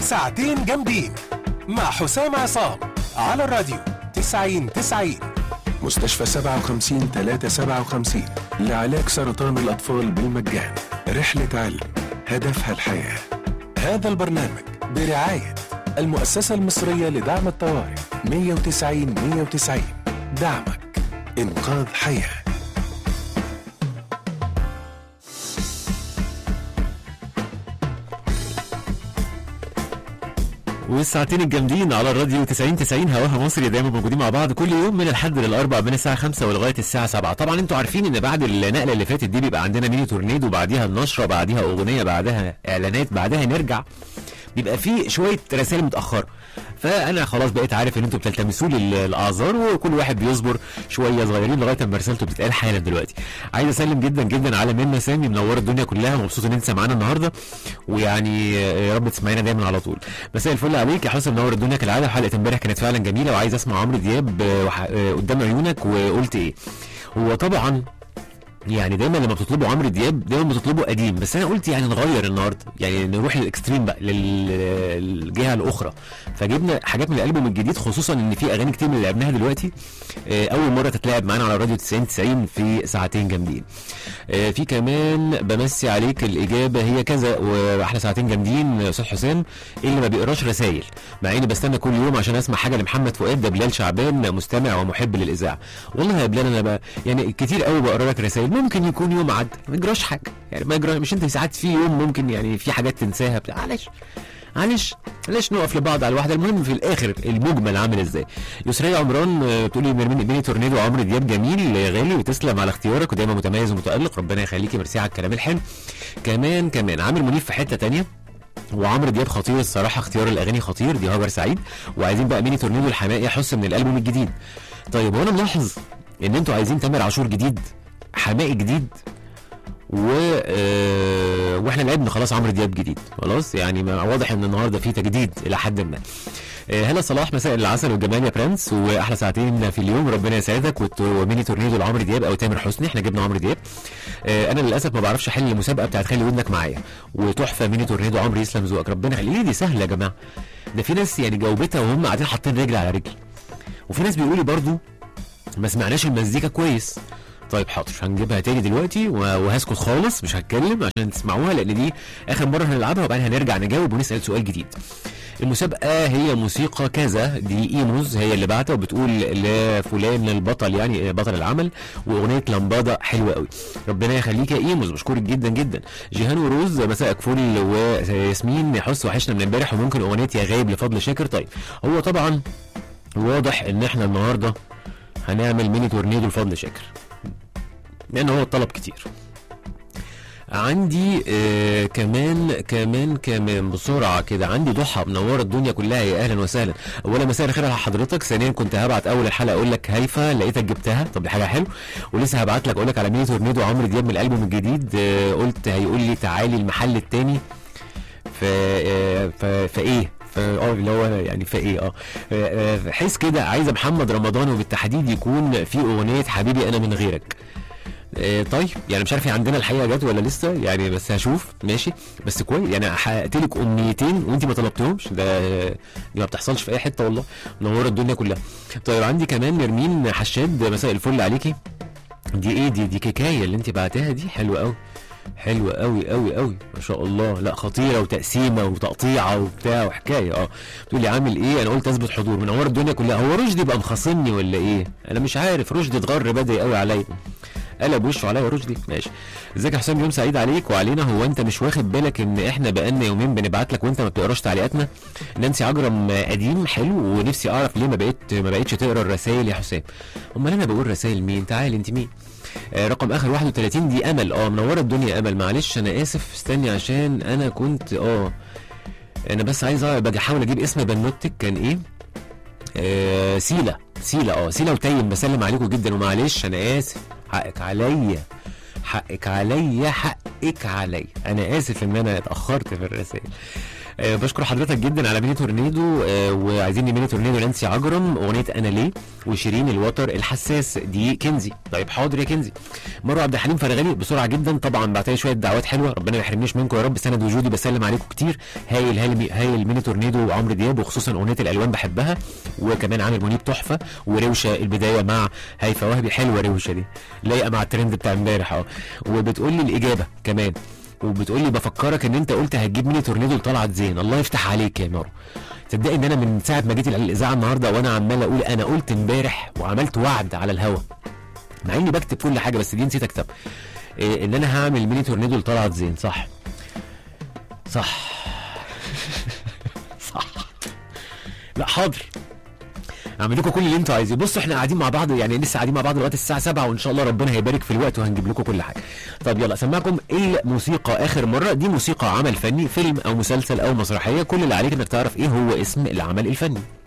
ساعتين جامدين مع حسام عصام على الراديو 90 90 مستشفى 57 357 لعلاج سرطان الأطفال بالمجان رحلة علم هدفها الحياة هذا البرنامج برعاية المؤسسة المصرية لدعم الطوارئ 190 190 دعمك إنقاذ حياه والساعتين الجامدين على الراديو 90 90 هواها مصري دايما موجودين مع بعض كل يوم من الحد للاربع من الساعه 5 ولغايه الساعه 7 طبعا انتوا عارفين ان بعد النقله اللي فاتت دي بيبقى عندنا ميني تورنيدو بعديها النشره بعديها اغنيه بعدها اعلانات بعدها نرجع بيبقى في شويه رسائل متاخره فانا خلاص بقيت عارف ان انتوا بتلتمسوا لي الاعذار وكل واحد بيصبر شويه صغيرين لغايه اما رسالته بتتقال حالا دلوقتي عايز اسلم جدا جدا على منى سامي منوره الدنيا كلها مبسوط ان انت سامعانا النهارده ويعني يا رب تسمعينا دايما على طول مساء الفل عليك يا حسن منور الدنيا كالعاده حلقه امبارح كانت فعلا جميله وعايز اسمع عمرو دياب آه، وح- آه، قدام عيونك وقلت ايه هو طبعا يعني دايما لما بتطلبوا عمرو دياب دايما بتطلبوا قديم بس انا قلت يعني نغير النهارده يعني نروح للاكستريم بقى لل- للجهه الاخرى فجبنا حاجات من الالبوم الجديد خصوصا ان في اغاني كتير من اللي لعبناها دلوقتي آه، اول مره تتلعب معانا على راديو 90 90 في ساعتين جامدين آه، في كمان بمسي عليك الاجابه هي كذا واحلى ساعتين جامدين يا استاذ حسام اللي ما بيقراش رسايل مع اني بستنى كل يوم عشان اسمع حاجه لمحمد فؤاد ده بلال شعبان مستمع ومحب للاذاعه والله يا بلال انا بقى يعني كتير قوي بقرا لك رسائل ممكن يكون يوم عدى ما يجراش حاجه يعني ما يجرى مش انت ساعات في يوم ممكن يعني في حاجات تنساها بتاع معلش معلش معلش نقف لبعض على الواحده المهم في الاخر المجمل عامل ازاي يسرية عمران آه، بتقولي ميرمين بيني تورنيدو عمرو دياب جميل يا غالي وتسلم على اختيارك ودايما متميز ومتالق ربنا يخليكي ميرسي على الكلام الحلو كمان كمان عامر منيف في حته تانية وعمرو دياب خطير الصراحه اختيار الاغاني خطير دي هاجر سعيد وعايزين بقى ميني تورنيدو الحماقي حس من الالبوم الجديد طيب وانا ملاحظ ان انتوا عايزين تامر عاشور جديد حماقي جديد و آه، واحنا لعبنا خلاص عمرو دياب جديد خلاص يعني ما- واضح ان النهارده في تجديد الى حد ما آه، هلا صلاح مساء العسل والجمال يا برنس واحلى ساعتين في اليوم ربنا يسعدك وت- وميني تورنيدو لعمرو دياب او تامر حسني احنا جبنا عمرو دياب آه، انا للاسف ما بعرفش احل المسابقه بتاعت خلي ودنك معايا وتحفه ميني تورنيدو عمرو يسلم ذوقك ربنا يخليه دي سهله يا جماعه ده في ناس يعني جاوبتها وهم قاعدين حاطين رجل على رجل وفي ناس بيقولوا لي برضو ما سمعناش المزيكا كويس طيب حاضر هنجيبها تاني دلوقتي و- وهسكت خالص مش هتكلم عشان تسمعوها لان دي اخر مره هنلعبها وبعدين هنرجع نجاوب ونسال سؤال جديد المسابقة هي موسيقى كذا دي ايموز هي اللي بعتها وبتقول لفلان البطل يعني بطل العمل واغنية لمبادة حلوة قوي ربنا يخليك يا ايموز بشكرك جدا جدا جيهان وروز مساءك فل وياسمين حس وحشنا من امبارح وممكن اغنية يا غايب لفضل شاكر طيب هو طبعا واضح ان احنا النهارده هنعمل ميني تورنيدو لفضل شاكر لان هو الطلب كتير عندي آه كمان كمان كمان بسرعه كده عندي ضحى منوره الدنيا كلها يا اهلا وسهلا اولا مساء الخير على حضرتك ثانيا كنت هبعت اول الحلقه اقول لك هايفه لقيتك جبتها طب دي حاجه حلو ولسه هبعت لك اقول لك على ميني تورنيدو عمرو دياب من الالبوم الجديد آه قلت هيقول لي تعالي المحل التاني ف آه، ف فايه ف- اه اللي هو يعني فايه اه آه، آه، حس كده عايزه محمد رمضان وبالتحديد يكون في اغنيه حبيبي انا من غيرك آه، طيب يعني مش عارف هي عندنا الحقيقه جت ولا لسه يعني بس هشوف ماشي بس كويس يعني حققت لك امنيتين وانت ما طلبتهمش ده دي ما بتحصلش في اي حته والله منوره الدنيا كلها طيب عندي كمان نرمين حشاد مساء الفل عليكي دي ايه دي دي كيكايه اللي انت بعتها دي حلوه قوي حلوه قوي قوي قوي ما شاء الله لا خطيره وتقسيمه وتقطيعه وبتاع وحكايه اه بتقول لي عامل ايه انا قلت اثبت حضور منور الدنيا كلها هو رشدي بقى مخاصمني ولا ايه انا مش عارف رشدي اتغر بدري قوي عليا قلب وشه عليا رشدي ماشي ازيك يا حسام يوم سعيد عليك وعلينا هو انت مش واخد بالك ان احنا بقالنا يومين بنبعت لك وانت ما بتقراش تعليقاتنا نانسي عجرم قديم حلو ونفسي اعرف ليه ما بقيت ما بقتش تقرا الرسائل يا حسام امال انا بقول رسائل مين تعالي انت مين آه، رقم اخر 31 دي امل اه منوره الدنيا امل معلش انا اسف استني عشان انا كنت اه انا بس عايز أعرف- باجي احاول اجيب اسم بنوتك كان ايه آه سيلا سيلا اه سيلا وتيم بسلم عليكم جدا ومعلش انا اسف حقك عليا حقك عليا حقك عليا انا اسف ان انا اتاخرت في الرسائل آه بشكر حضرتك جدا على ميني تورنيدو آه وعايزين ميني تورنيدو نانسي عجرم اغنيه انا ليه وشيرين الوتر الحساس دي كنزي طيب حاضر يا كنزي مروه عبد الحليم فرغلي بسرعه جدا طبعا بعتلي شويه دعوات حلوه ربنا ما يحرمنيش منكم يا رب سند وجودي بسلم عليكم كتير هايل هايل هايل ميني تورنيدو وعمرو دياب وخصوصا اغنيه الالوان بحبها وكمان عامل منيب تحفه وروشه البدايه مع هيفا وهبي حلوه روشه دي لايقه مع الترند بتاع امبارح اه وبتقول لي الاجابه كمان وبتقول لي بفكرك ان انت قلت هتجيب ميني تورنيدو لطلعت زين الله يفتح عليك يا مارو تصدقي ان انا من ساعه ما جيت الاذاعه النهارده وانا عمال اقول انا قلت امبارح وعملت وعد على الهوا مع اني بكتب كل حاجه بس دي نسيت اكتب إيه ان انا هعمل ميني تورنيدو لطلعت زين صح صح صح لا حاضر اعمل لكم كل اللي انتوا عايزينه بصوا احنا قاعدين مع بعض يعني لسه قاعدين مع بعض لغايه الساعه 7 وان شاء الله ربنا هيبارك في الوقت وهنجيب لكم كل حاجه طب يلا اسمعكم الموسيقى اخر مره دي موسيقى عمل فني فيلم او مسلسل او مسرحيه كل اللي عليك انك تعرف ايه هو اسم العمل الفني